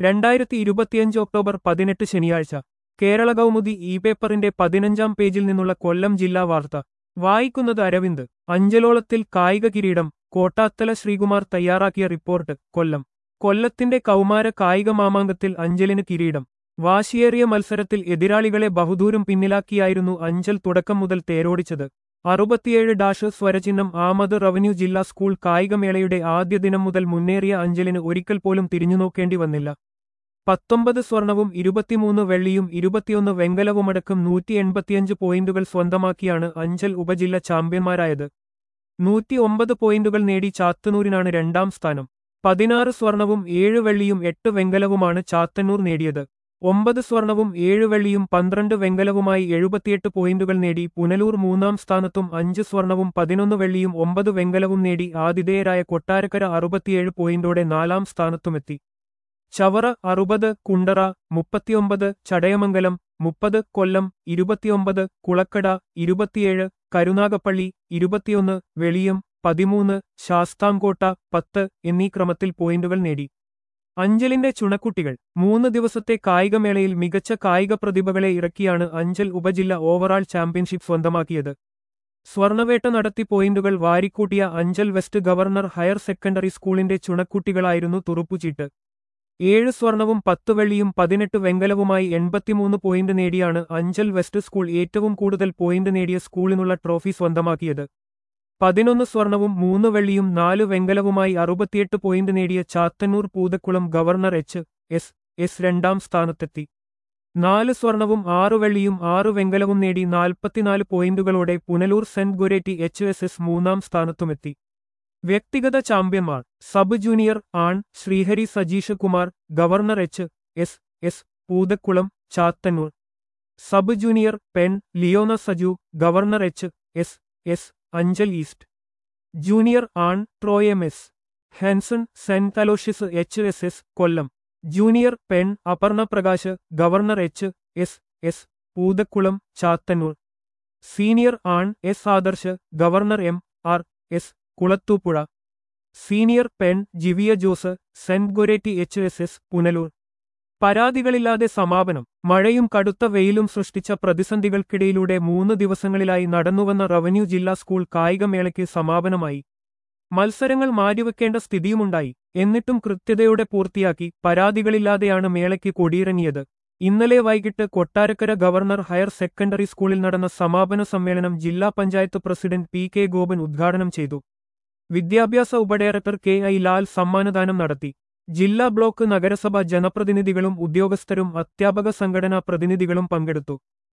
രണ്ടായിരത്തി ഇരുപത്തിയഞ്ച് ഒക്ടോബർ പതിനെട്ട് ശനിയാഴ്ച കേരള കൗമുദി ഇ പേപ്പറിന്റെ പതിനഞ്ചാം പേജിൽ നിന്നുള്ള കൊല്ലം ജില്ലാ വാർത്ത വായിക്കുന്നത് അരവിന്ദ് അഞ്ചലോളത്തിൽ കായിക കിരീടം കോട്ടാത്തല ശ്രീകുമാർ തയ്യാറാക്കിയ റിപ്പോർട്ട് കൊല്ലം കൊല്ലത്തിന്റെ കൗമാര കായിക മാമാങ്കത്തിൽ അഞ്ചലിന് കിരീടം വാശിയേറിയ മത്സരത്തിൽ എതിരാളികളെ ബഹുദൂരം പിന്നിലാക്കിയായിരുന്നു അഞ്ചൽ തുടക്കം മുതൽ തേരോടിച്ചത് അറുപത്തിയേഴ് ഡാഷ് സ്വരചിഹ്നം ആമത് റവന്യൂ ജില്ലാ സ്കൂൾ കായികമേളയുടെ ആദ്യ ദിനം മുതൽ മുന്നേറിയ അഞ്ചലിന് ഒരിക്കൽ പോലും തിരിഞ്ഞുനോക്കേണ്ടി വന്നില്ല പത്തൊമ്പത് സ്വർണവും ഇരുപത്തിമൂന്ന് വെള്ളിയും ഇരുപത്തിയൊന്ന് വെങ്കലവുമടക്കം നൂറ്റി എൺപത്തിയഞ്ച് പോയിന്റുകൾ സ്വന്തമാക്കിയാണ് അഞ്ചൽ ഉപജില്ല ചാമ്പ്യന്മാരായത് നൂറ്റി ഒമ്പത് പോയിന്റുകൾ നേടി ചാത്തന്നൂരിനാണ് രണ്ടാം സ്ഥാനം പതിനാറ് സ്വർണവും ഏഴ് വെള്ളിയും എട്ട് വെങ്കലവുമാണ് ചാത്തന്നൂർ നേടിയത് ഒമ്പത് സ്വർണവും ഏഴ് വെള്ളിയും പന്ത്രണ്ട് വെങ്കലവുമായി എഴുപത്തിയെട്ട് പോയിന്റുകൾ നേടി പുനലൂർ മൂന്നാം സ്ഥാനത്തും അഞ്ച് സ്വർണവും പതിനൊന്ന് വെള്ളിയും ഒമ്പത് വെങ്കലവും നേടി ആതിഥേയരായ കൊട്ടാരക്കര അറുപത്തിയേഴ് പോയിന്റോടെ നാലാം സ്ഥാനത്തുമെത്തി ചവറ അറുപത് കുണ്ടറ മുപ്പത്തിയൊമ്പത് ചടയമംഗലം മുപ്പത് കൊല്ലം ഇരുപത്തിയൊമ്പത് കുളക്കട ഇരുപത്തിയേഴ് കരുനാഗപ്പള്ളി ഇരുപത്തിയൊന്ന് വെളിയം പതിമൂന്ന് ശാസ്താംകോട്ട പത്ത് എന്നീ ക്രമത്തിൽ പോയിന്റുകൾ നേടി അഞ്ചലിന്റെ ചുണക്കുട്ടികൾ മൂന്ന് ദിവസത്തെ കായികമേളയിൽ മികച്ച കായിക പ്രതിഭകളെ ഇറക്കിയാണ് അഞ്ചൽ ഉപജില്ല ഓവറാൾ ചാമ്പ്യൻഷിപ്പ് സ്വന്തമാക്കിയത് സ്വർണവേട്ട നടത്തി പോയിന്റുകൾ വാരിക്കൂട്ടിയ Anchal west government higher secondary സ്കൂളിന്റെ ചുണക്കുട്ടികളായിരുന്നു തുറുപ്പുചീട്ട് ഏഴ് സ്വർണവും പത്ത് വെള്ളിയും പതിനെട്ട് വെങ്കലവുമായി എൺപത്തിമൂന്ന് പോയിന്റ് നേടിയാണ് അഞ്ചൽ വെസ്റ്റ് സ്കൂൾ ഏറ്റവും കൂടുതൽ പോയിന്റ് നേടിയ സ്കൂളിനുള്ള ട്രോഫി സ്വന്തമാക്കിയത് പതിനൊന്ന് സ്വർണവും മൂന്ന് വെള്ളിയും നാല് വെങ്കലവുമായി അറുപത്തിയെട്ട് പോയിന്റ് നേടിയ Chathannoor Poothakulam government H S S രണ്ടാം സ്ഥാനത്തെത്തി നാല് സ്വർണവും ആറു വെള്ളിയും ആറു വെങ്കലവും നേടി നാൽപ്പത്തിനാല് പോയിന്റുകളോടെ Punalur Saint Goretti H S S മൂന്നാം സ്ഥാനത്തുമെത്തി വ്യക്തിഗത ചാമ്പ്യന്മാർ സബ് ജൂനിയർ ആൺ Sreehari Sajeesh Kumar government H S S Poothakulam Chathannoor sub junior പെൺ Leona Saju government H S S Anchal east junior ആൺ ട്രോയം S Henson Saint Aloysius H S S Kollam junior പെൺ Aparna Prakash government H S S Poothakulam Chathannoor senior ആൺ S Adarsh government M R S Kulathupuzha senior പെൺ ജിവിയ Jose Saint Goretti H S S Punalur പരാതികളില്ലാതെ സമാപനം മഴയും കടുത്ത വെയിലും സൃഷ്ടിച്ച പ്രതിസന്ധികൾക്കിടയിലൂടെ മൂന്ന് ദിവസങ്ങളിലായി നടന്നുവന്ന റവന്യൂ ജില്ലാ സ്കൂൾ കായികമേളയ്ക്ക് സമാപനമായി മത്സരങ്ങൾ മാറ്റിവെക്കേണ്ട സ്ഥിതിയുമുണ്ടായി എന്നിട്ടും കൃത്യതയോടെ പൂർത്തിയാക്കി പരാതികളില്ലാതെയാണ് മേളയ്ക്ക് കൊടിയിറങ്ങിയത് ഇന്നലെ വൈകിട്ട് കൊട്ടാരക്കര ഗവർണർ ഹയർ സെക്കൻഡറി സ്കൂളിൽ നടന്ന സമാപന സമ്മേളനം ജില്ലാ panchayat president P K Gopan ഉദ്ഘാടനം ചെയ്തു വിദ്യാഭ്യാസ ഉപഡയറക്ടർ കെ ഐ ലാൽ സമ്മാനദാനം നടത്തി ജില്ലാ ബ്ലോക്ക് നഗരസഭ ജനപ്രതിനിധികളും ഉദ്യോഗസ്ഥരും അധ്യാപക സംഘടനാ പ്രതിനിധികളും പങ്കെടുത്തു